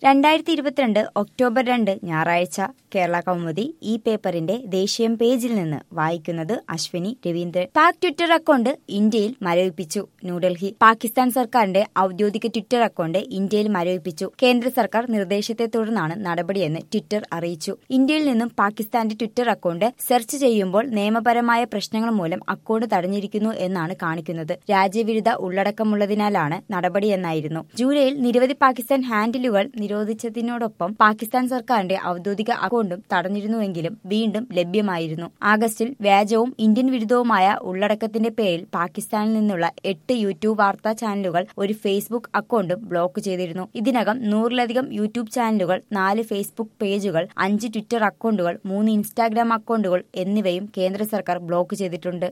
രണ്ടായിരത്തി ഇരുപത്തിരണ്ട് ഒക്ടോബർ രണ്ട് ഞായറാഴ്ച കേരള കൗമുദി ഈ പേപ്പറിന്റെ ദേശീയം പേജിൽ നിന്ന് വായിക്കുന്നത് അശ്വിനി രവീന്ദ്രൻ പാക് ട്വിറ്റർ അക്കൗണ്ട് ഇന്ത്യയിൽ മരവിപ്പിച്ചു ന്യൂഡൽഹി പാകിസ്ഥാൻ സർക്കാരിന്റെ ഔദ്യോഗിക ട്വിറ്റർ അക്കൗണ്ട് ഇന്ത്യയിൽ മരവിപ്പിച്ചു കേന്ദ്ര സർക്കാർ നിർദ്ദേശത്തെ തുടർന്നാണ് നടപടിയെന്ന് ട്വിറ്റർ അറിയിച്ചു ഇന്ത്യയിൽ നിന്നും പാകിസ്ഥാന്റെ ട്വിറ്റർ അക്കൗണ്ട് സെർച്ച് ചെയ്യുമ്പോൾ നിയമപരമായ പ്രശ്നങ്ങൾ മൂലം അക്കൗണ്ട് തടഞ്ഞിരിക്കുന്നു എന്നാണ് കാണിക്കുന്നത് രാജ്യവിരുദ്ധ ഉള്ളടക്കമുള്ളതിനാലാണ് നടപടിയെന്നായിരുന്നു ജൂലൈയിൽ നിരവധി പാകിസ്ഥാൻ ഹാൻഡിലുകൾ നിരോധിച്ചതിനോടൊപ്പം പാകിസ്ഥാൻ സർക്കാരിന്റെ ഔദ്യോഗിക അക്കൗണ്ടും തടഞ്ഞിരുന്നുവെങ്കിലും വീണ്ടും ലഭ്യമായിരുന്നു ആഗസ്റ്റിൽ വ്യാജവും ഇന്ത്യൻ വിരുദ്ധവുമായ ഉള്ളടക്കത്തിന്റെ പേരിൽ പാകിസ്ഥാനിൽ നിന്നുള്ള എട്ട് യൂട്യൂബ് വാർത്താ ചാനലുകൾ ഒരു ഫേസ്ബുക്ക് അക്കൗണ്ടും ബ്ലോക്ക് ചെയ്തിരുന്നു ഇതിനകം നൂറിലധികം യൂട്യൂബ് ചാനലുകൾ നാല് ഫേസ്ബുക്ക് പേജുകൾ അഞ്ച് ട്വിറ്റർ അക്കൗണ്ടുകൾ മൂന്ന് ഇൻസ്റ്റാഗ്രാം അക്കൗണ്ടുകൾ എന്നിവയും കേന്ദ്ര സർക്കാർ ബ്ലോക്ക് ചെയ്തിട്ടുണ്ട്